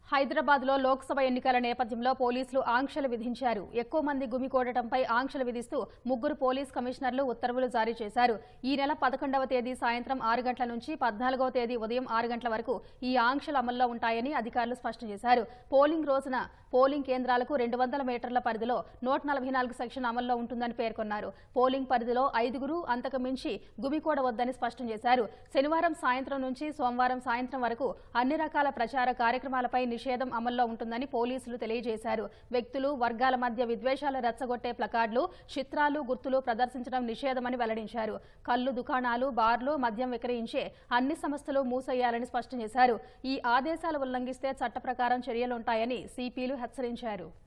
హైదరాబాద్ లో లోక్సభ ఎన్నికల నేపథ్యంలో పోలీసులు ఆంక్షలు విధించారు ఎక్కువ మంది గుమికూడటంపై ఆంక్షలు విధిస్తూ ముగ్గురు పోలీస్ కమిషనర్లు ఉత్తర్వులు జారీ చేశారు ఈ నెల పదకొండవ తేదీ సాయంత్రం ఆరు గంటల నుంచి పద్నాలుగవ తేదీ ఉదయం ఆరు గంటల వరకు ఈ ఆంక్షలు అమల్లో ఉంటాయని అధికారులు స్పష్టం చేశారు పోలింగ్ రోజున పోలింగ్ కేంద్రాలకు రెండు వందల మీటర్ల పరిధిలో నూట నలభై నాలుగు సెక్షన్ అమల్లో ఉంటుందని పేర్కొన్నారు పోలింగ్ పరిధిలో ఐదుగురు అంతకు మించి గుమికూడవద్దని స్పష్టం చేశారు శనివారం సాయంత్రం నుంచి సోమవారం సాయంత్రం వరకు అన్ని రకాల ప్రచార కార్యక్రమాలపై నిషేధం అమల్లో ఉంటుందని పోలీసులు తెలియజేశారు వ్యక్తులు వర్గాల మధ్య విద్వేషాలు రెచ్చగొట్టే ప్లకార్డులు చిత్రాలు గుర్తులు ప్రదర్శించడం నిషేధమని వెల్లడించారు కళ్ళు దుకాణాలు బార్లు మద్యం విక్రయించే అన్ని సంస్థలు మూసేయాలని స్పష్టం చేశారు ఈ ఆదేశాలు ఉల్లంఘిస్తే చట్ట ప్రకారం చర్యలుంటాయని సిపిలు హెచ్చరించారు